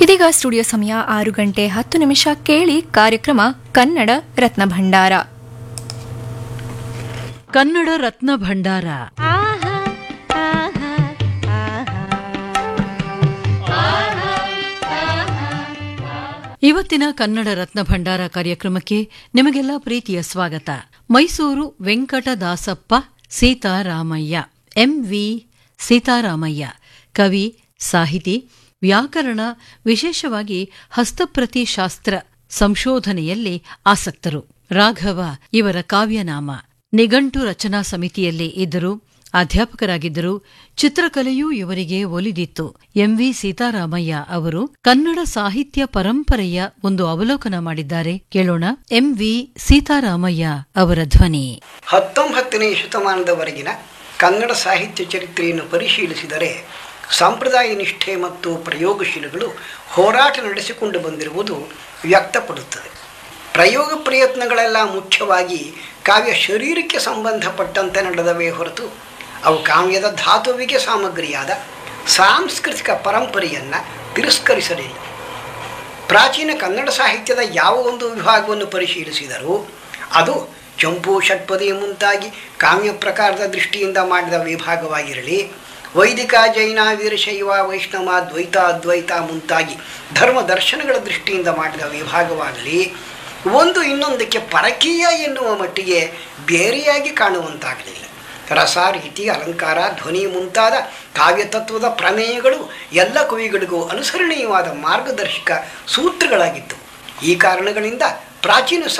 ಇದೀಗ ಸ್ಟುಡಿಯೋ ಸಮಯ ಆರು ಗಂಟೆ ಹತ್ತು ನಿಮಿಷ ಕೇಳಿ ಕಾರ್ಯಕ್ರಮ ಕನ್ನಡ ರತ್ನ ಭಂಡಾರ ಕನ್ನಡ ರತ್ನ ಭಂಡಾರ ಇವತ್ತಿನ ಕನ್ನಡ ರತ್ನ ಭಂಡಾರ ಕಾರ್ಯಕ್ರಮಕ್ಕೆ ನಿಮಗೆಲ್ಲ ಪ್ರೀತಿಯ ಸ್ವಾಗತ ಮೈಸೂರು ವೆಂಕಟದಾಸಪ್ಪ ಸೀತಾರಾಮಯ್ಯ ಎಂವಿ ಸೀತಾರಾಮಯ್ಯ ಕವಿ ಸಾಹಿತಿ ವ್ಯಾಕರಣ ವಿಶೇಷವಾಗಿ ಹಸ್ತಪ್ರತಿ ಶಾಸ್ತ್ರ ಸಂಶೋಧನೆಯಲ್ಲಿ ಆಸಕ್ತರು ರಾಘವ ಇವರ ಕಾವ್ಯನಾಮ ನಿಘಂಟು ರಚನಾ ಸಮಿತಿಯಲ್ಲಿ ಇದ್ದರು ಅಧ್ಯಾಪಕರಾಗಿದ್ದರು ಚಿತ್ರಕಲೆಯೂ ಇವರಿಗೆ ಒಲಿದಿತ್ತು ಎಂವಿ ಸೀತಾರಾಮಯ್ಯ ಅವರು ಕನ್ನಡ ಸಾಹಿತ್ಯ ಪರಂಪರೆಯ ಒಂದು ಅವಲೋಕನ ಮಾಡಿದ್ದಾರೆ ಕೇಳೋಣ ಎಂವಿ ಸೀತಾರಾಮಯ್ಯ ಅವರ ಧ್ವನಿ ಹತ್ತೊಂಬತ್ತನೇ ಶತಮಾನದವರೆಗಿನ ಕನ್ನಡ ಸಾಹಿತ್ಯ ಚರಿತ್ರೆಯನ್ನು ಪರಿಶೀಲಿಸಿದರೆ ಸಂಪ್ರದಾಯ ನಿಷ್ಠೆ ಮತ್ತು ಪ್ರಯೋಗಶೀಲಗಳು ಹೋರಾಟ ನಡೆಸಿಕೊಂಡು ಬಂದಿರುವುದು ವ್ಯಕ್ತಪಡುತ್ತದೆ ಪ್ರಯೋಗ ಪ್ರಯತ್ನಗಳೆಲ್ಲ ಮುಖ್ಯವಾಗಿ ಕಾವ್ಯ ಶರೀರಕ್ಕೆ ಸಂಬಂಧಪಟ್ಟಂತೆ ನಡೆದವೇ ಹೊರತು ಅವು ಕಾವ್ಯದ ಧಾತುವಿಗೆ ಸಾಮಗ್ರಿಯಾದ ಸಾಂಸ್ಕೃತಿಕ ಪರಂಪರೆಯನ್ನು ತಿರಸ್ಕರಿಸಲಿಲ್ಲ ಪ್ರಾಚೀನ ಕನ್ನಡ ಸಾಹಿತ್ಯದ ಯಾವ ಒಂದು ವಿಭಾಗವನ್ನು ಪರಿಶೀಲಿಸಿದರೂ ಅದು ಚಂಪು ಷಟ್ಪದಿ ಮುಂತಾಗಿ ಕಾವ್ಯ ಪ್ರಕಾರದ ದೃಷ್ಟಿಯಿಂದ ಮಾಡಿದ ವಿಭಾಗವಾಗಿರಲಿ ವೈದಿಕ ಜೈನ ವೀರಶೈವ ವೈಷ್ಣವ ದ್ವೈತ ಅದ್ವೈತ ಮುಂತಾಗಿ ಧರ್ಮ ದರ್ಶನಗಳ ದೃಷ್ಟಿಯಿಂದ ಮಾಡಿದ ವಿಭಾಗವಾಗಲಿ ಒಂದು ಇನ್ನೊಂದಕ್ಕೆ ಪರಕೀಯ ಎನ್ನುವ ಮಟ್ಟಿಗೆ ಬೇರೆಯಾಗಿ ಕಾಣುವಂತಾಗಲಿಲ್ಲ ರಸ ರೀತಿ ಅಲಂಕಾರ ಧ್ವನಿ ಮುಂತಾದ ಕಾವ್ಯತತ್ವದ ಪ್ರಮೇಯಗಳು ಎಲ್ಲ ಕವಿಗಳಿಗೂ ಅನುಸರಣೀಯವಾದ ಮಾರ್ಗದರ್ಶಕ ಸೂತ್ರಗಳಾಗಿದ್ದವು ಈ ಕಾರಣಗಳಿಂದ ಪ್ರಾಚೀನ